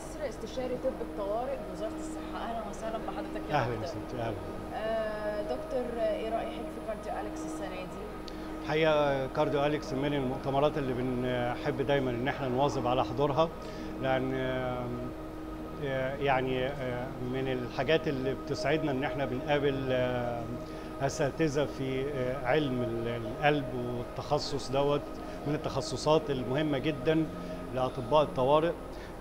نصر استشاري طب الطوارئ بوزاره الصحه اهلا وسهلا بحضرتك يا اهلا يا دكتور ستي اهلا آه دكتور آه، ايه رايك في كارديو اليكس السنه دي الحقيقه كارديو اليكس من المؤتمرات اللي بنحب دايما ان احنا نواظب على حضورها لان آه، آه، يعني آه، من الحاجات اللي بتسعدنا ان احنا بنقابل آه، اساتذه في آه، علم ال- القلب والتخصص دوت من التخصصات المهمه جدا لاطباء الطوارئ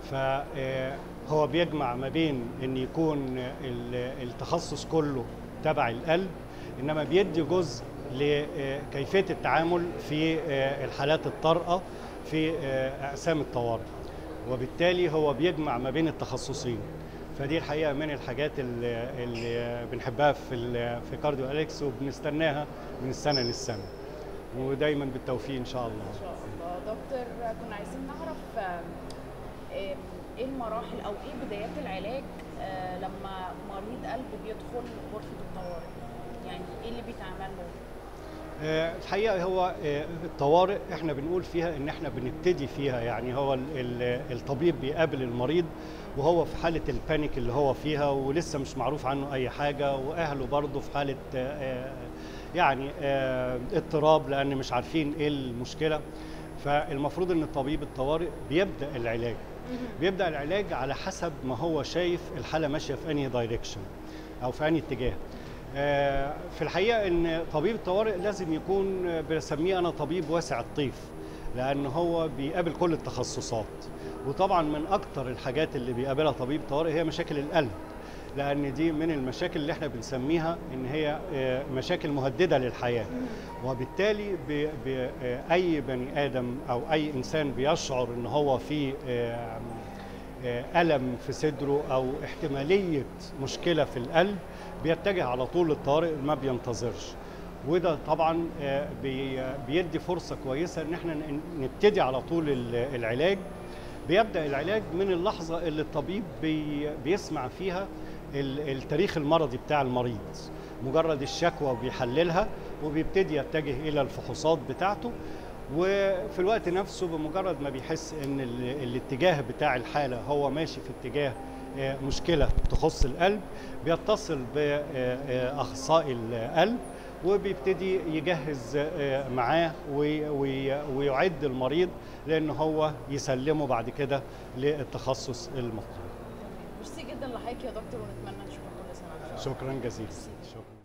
فهو بيجمع ما بين ان يكون ال- التخصص كله تبع القلب انما بيدي جزء لكيفيه التعامل في آه، الحالات الطارئه في آه، اقسام الطوارئ وبالتالي هو بيجمع ما بين التخصصين فدي الحقيقه من الحاجات اللي, اللي بنحبها في ال- في كارديو اليكس وبنستناها من السنه للسنه ودايما بالتوفيق ان شاء الله ان شاء الله دكتور آه، كنا عايزين نعرف آه، آه، ايه المراحل او ايه بدايات العلاج آه، لما مريض قلب بيدخل غرفه الطوارئ يعني ايه اللي بيتعمل له آه، الحقيقه هو آه، الطوارئ احنا بنقول فيها ان احنا بنبتدي فيها يعني هو ال- ال- الطبيب بيقابل المريض وهو في حاله البانيك اللي هو فيها ولسه مش معروف عنه اي حاجه واهله برضه في حاله آه، آه، يعني آه، اضطراب لان مش عارفين ايه المشكله فالمفروض ان طبيب الطوارئ بيبدا العلاج بيبدا العلاج على حسب ما هو شايف الحاله ماشيه في انهي دايركشن او في انهي اتجاه آه، في الحقيقه ان طبيب الطوارئ لازم يكون آه، بسميه انا طبيب واسع الطيف لان هو بيقابل كل التخصصات وطبعا من اكتر الحاجات اللي بيقابلها طبيب الطوارئ هي مشاكل القلب لان دي من المشاكل اللي احنا بنسميها ان هي آه، مشاكل مهدده للحياه وبالتالي ب- ب- آه، اي بني ادم او اي انسان بيشعر ان هو في آه، آه، الم في صدره او احتماليه مشكله في القلب بيتجه على طول للطوارئ ما بينتظرش وده طبعا آه، بي- بيدي فرصه كويسه ان احنا ن- نبتدي على طول ال- العلاج بيبدا العلاج من اللحظه اللي الطبيب بي بيسمع فيها ال- التاريخ المرضي بتاع المريض مجرد الشكوى بيحللها وبيبتدي يتجه الى الفحوصات بتاعته وفي الوقت نفسه بمجرد ما بيحس ان ال- الاتجاه بتاع الحاله هو ماشي في اتجاه آه، مشكله تخص القلب بيتصل باخصائي القلب وبيبتدي يجهز آه، معاه وي- وي- ويعد المريض لان هو يسلمه بعد كده للتخصص المطلوب ميرسي جدا لحضرتك يا دكتور ونتمنى نشوفك كل سنه ان شاء الله شكرا جزيلا شكرا